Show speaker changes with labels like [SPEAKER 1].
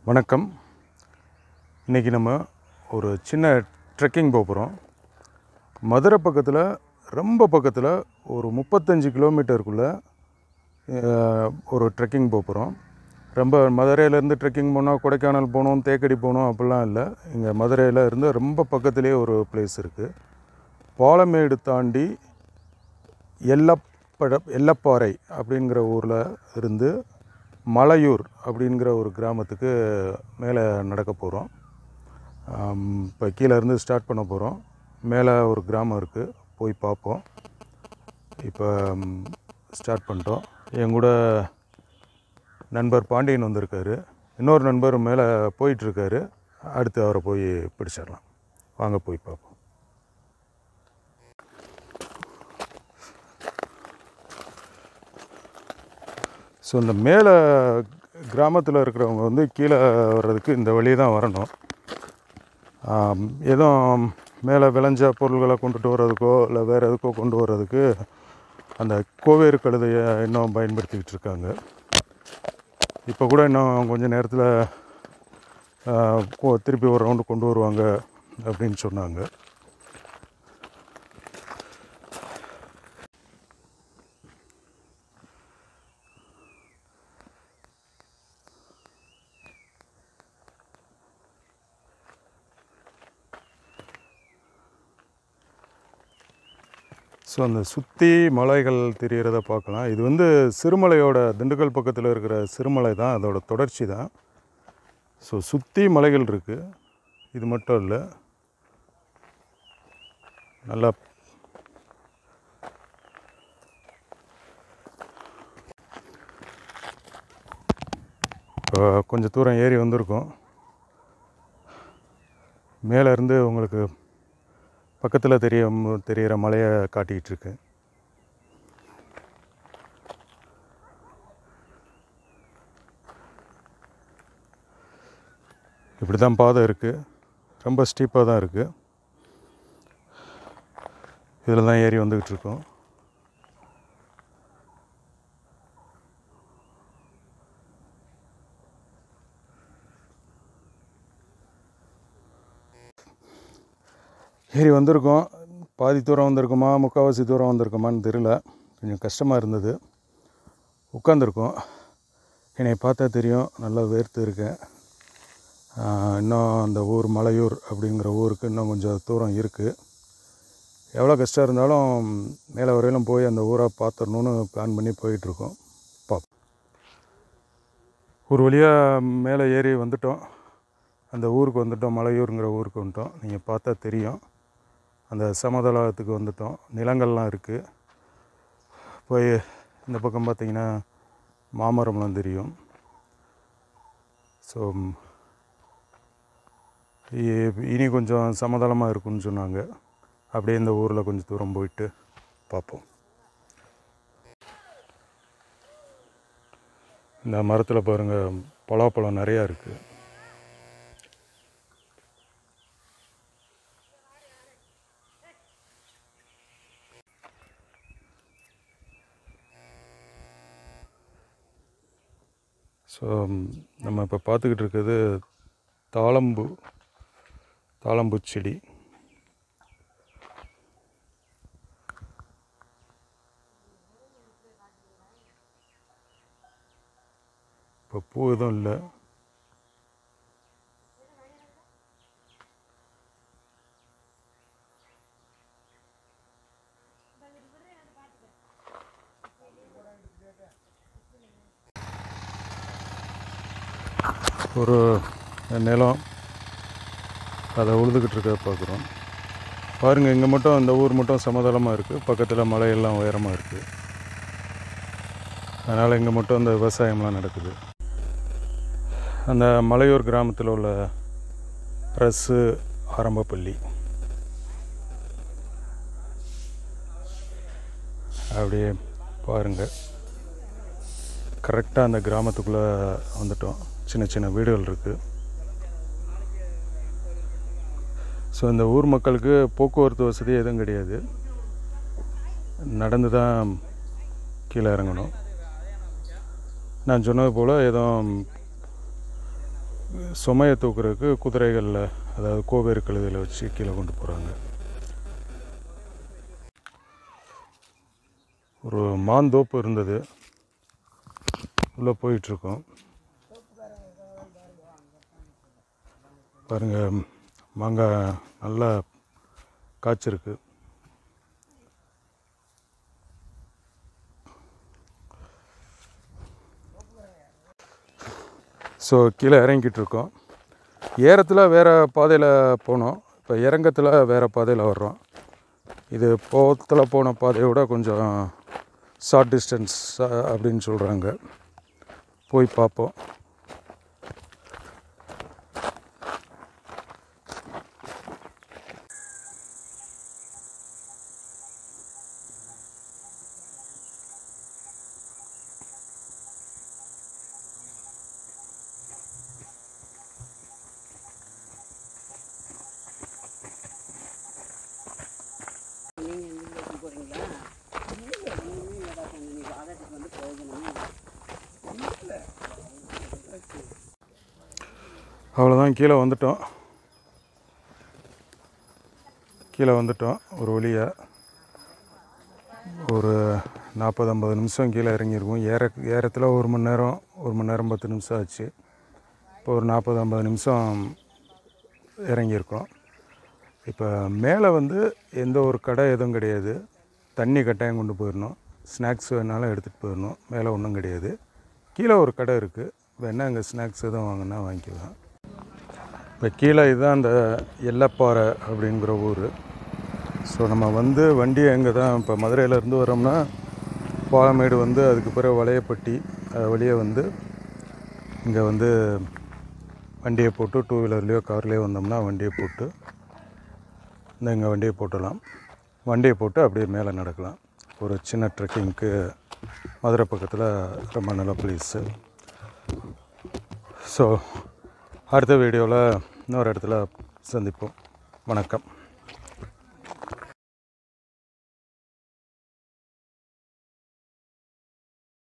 [SPEAKER 1] வணக்கம் இன்றைக்கி நம்ம ஒரு சின்ன ட்ரெக்கிங் போக போகிறோம் மதுரை பக்கத்தில் ரொம்ப பக்கத்தில் ஒரு முப்பத்தஞ்சு கிலோமீட்டருக்குள்ளே ஒரு ட்ரெக்கிங் போக போகிறோம் ரொம்ப மதுரையிலேருந்து ட்ரெக்கிங் போனால் கொடைக்கானல் போகணும் தேக்கடி போகணும் அப்படிலாம் இல்லை இங்கே மதுரையில் இருந்து ரொம்ப பக்கத்துலேயே ஒரு பிளேஸ் இருக்குது பாலமேடு தாண்டி எல்லப்பட எல்லப்பாறை அப்படிங்கிற ஊரில் இருந்து மலையூர் அப்படிங்கிற ஒரு கிராமத்துக்கு மேலே நடக்க போகிறோம் இப்போ கீழே இருந்து ஸ்டார்ட் பண்ண போகிறோம் மேலே ஒரு கிராமம் இருக்குது போய் பார்ப்போம் இப்போ ஸ்டார்ட் பண்ணிட்டோம் என் கூட நண்பர் பாண்டியன் வந்திருக்காரு இன்னொரு நண்பர் மேலே போயிட்டுருக்காரு அடுத்து அவரை போய் பிடிச்சிடலாம் வாங்க போய் பார்ப்போம் ஸோ இந்த மேலே கிராமத்தில் இருக்கிறவங்க வந்து கீழே வர்றதுக்கு இந்த வழி தான் வரணும் ஆம், எதுவும் மேலே விளைஞ்ச பொருள்களை கொண்டுட்டு வர்றதுக்கோ இல்லை வேறு எதுக்கோ கொண்டு வர்றதுக்கு அந்த கோவேறு கழுதையை இன்னும் பயன்படுத்திக்கிட்டு இருக்காங்க இப்போ கூட இன்னும் கொஞ்ச நேரத்தில் ஆ, கொ- திருப்பி ஒரு ரவுண்டு கொண்டு வருவாங்க அப்படின்னு சொன்னாங்க ஸோ அந்த சுற்றி மலைகள் தெரிகிறத பார்க்கலாம் இது வந்து சிறுமலையோட திண்டுக்கல் பக்கத்தில் இருக்கிற சிறுமலை தான் அதோட தொடர்ச்சி தான் ஸோ சுற்றி மலைகள் இருக்குது இது மட்டும் இல்லை நல்லா இப்போ கொஞ்சம் தூரம் ஏறி வந்திருக்கோம் மேலே இருந்து உங்களுக்கு பக்கத்தில் தெரிய தெரிகிற மலையை காட்டிக்கிட்டு இருக்கு இப்படி தான் பாதை இருக்குது ரொம்ப ஸ்டீப்பாக தான் இருக்குது இதில் தான் ஏறி வந்துக்கிட்டு இருக்கோம் ஏறி வந்திருக்கோம் பாதி தூரம் வந்திருக்குமா முக்கால்வாசி தூரம் வந்திருக்குமான்னு தெரியல கொஞ்சம் கஷ்டமாக இருந்தது உட்காந்துருக்கோம் என்னை பார்த்தா தெரியும் நல்லா வேர்த்து இருக்கேன் ஆஹ் இன்னும் அந்த ஊர் மலையூர் அப்படிங்கிற ஊருக்கு இன்னும் கொஞ்சம் தூரம் இருக்குது எவ்வளோ கஷ்டம் இருந்தாலும் மேலே வரையிலும் போய் அந்த ஊரை பார்த்துடணுன்னு பிளான் பண்ணி போயிட்டுருக்கோம் பாப் ஒரு வழியாக மேலே ஏறி வந்துட்டோம் அந்த ஊருக்கு வந்துட்டோம் மலையூருங்கிற ஊருக்கு வந்துட்டோம் நீங்கள் பார்த்தா தெரியும் அந்த சமதளத்துக்கு வந்துட்டோம் நிலங்கள்லாம் இருக்குது போய் இந்த பக்கம் பார்த்தீங்கன்னா மாமரம்லாம் தெரியும் ஸோ இனி கொஞ்சம் சமதளமாக இருக்குன்னு சொன்னாங்க அப்படியே இந்த ஊரில் கொஞ்சம் தூரம் போயிட்டு பார்ப்போம் இந்த மரத்தில் பாருங்கள் பலாப்பழம் நிறையா இருக்குது ஸோ நம்ம இப்போ பார்த்துக்கிட்டு இருக்கிறது தாளம்பூ தாளம்பூ செடி இப்போ பூ எதுவும் இல்லை ஒரு நிலம் அதை உழுதுகிட்டு இருக்க பார்க்குறோம் பாருங்கள் இங்கே மட்டும் இந்த ஊர் மட்டும் சமதளமாக இருக்குது பக்கத்தில் மலையெல்லாம் உயரமாக இருக்குது அதனால் இங்கே மட்டும் அந்த விவசாயம்லாம் நடக்குது அந்த மலையூர் கிராமத்தில் உள்ள அரசு ஆரம்ப பள்ளி அப்படியே பாருங்கள் கரெக்டாக அந்த கிராமத்துக்குள்ளே வந்துட்டோம் சின்ன சின்ன வீடுகள் இருக்குது ஸோ இந்த ஊர் மக்களுக்கு போக்குவரத்து வசதி எதுவும் கிடையாது நடந்து தான் கீழே இறங்கணும் நான் சொன்னது போல் எதுவும் சுமையை தூக்குறதுக்கு குதிரைகளில் அதாவது கோவேறு கழுதையில் வச்சு கீழே கொண்டு போகிறாங்க ஒரு மாந்தோப்பு இருந்தது உள்ளே போயிட்டுருக்கோம் பாருங்கள் மாங்காய் நல்லா காய்ச்சிருக்கு ஸோ கீழே இறங்கிட்டு இருக்கோம் ஏறத்தில் வேறு பாதையில் போனோம் இப்போ இறங்கத்தில் வேறு பாதையில் வர்றோம் இது போத்தில் போன பாதையை விட கொஞ்சம் ஷார்ட் டிஸ்டன்ஸ் அப்படின்னு சொல்கிறாங்க போய் பார்ப்போம்
[SPEAKER 2] நீங்கள் எந்த ஊருக்கு போகிறீங்களா இல்லை நீங்கள் ஏதாவது கொஞ்சம் நீங்கள் ஆதாரத்துக்கு வந்து பிரயோஜனமே இல்லை
[SPEAKER 1] அவ்வளோதான் கீழே வந்துட்டோம் கீழே வந்துட்டோம் ஒரு வழியாக ஒரு நாற்பது ஐம்பது நிமிஷம் கீழே இறங்கியிருக்கும் ஏற ஏறத்தில் ஒரு மணி நேரம் ஒரு மணி நேரம் பத்து நிமிஷம் ஆச்சு இப்போ ஒரு நாற்பது ஐம்பது நிமிஷம் இறங்கியிருக்கோம் இப்போ மேலே வந்து எந்த ஒரு கடை எதுவும் கிடையாது தண்ணி கட்டாயம் கொண்டு போயிடணும் ஸ்நாக்ஸ் வேணாலும் எடுத்துகிட்டு போயிடணும் மேலே ஒன்றும் கிடையாது கீழே ஒரு கடை இருக்குது வேணால் அங்கே ஸ்நாக்ஸ் எதுவும் வாங்கினா வாங்கிக்கலாம் இப்போ கீழே இதுதான் அந்த எல்லப்பாறை அப்படிங்கிற ஊர் ஸோ நம்ம வந்து வண்டியை எங்கே தான் இப்போ மதுரையிலேருந்து வரோம்னா பாலமேடு வந்து அதுக்கு பிறகு வளையப்பட்டி அது வழியே வந்து இங்கே வந்து வண்டியை போட்டு டூ வீலர்லேயோ கார்லேயோ வந்தோம்னா வண்டியை போட்டு இந்த இங்கே வண்டியை போட்டலாம் வண்டியை போட்டு அப்படியே மேலே நடக்கலாம் ஒரு சின்ன ட்ரெக்கிங்க்கு மதுரை பக்கத்தில் ரொம்ப நல்ல ப்ளேஸு ஸோ அடுத்த வீடியோவில் இன்னொரு இடத்துல சந்திப்போம் வணக்கம்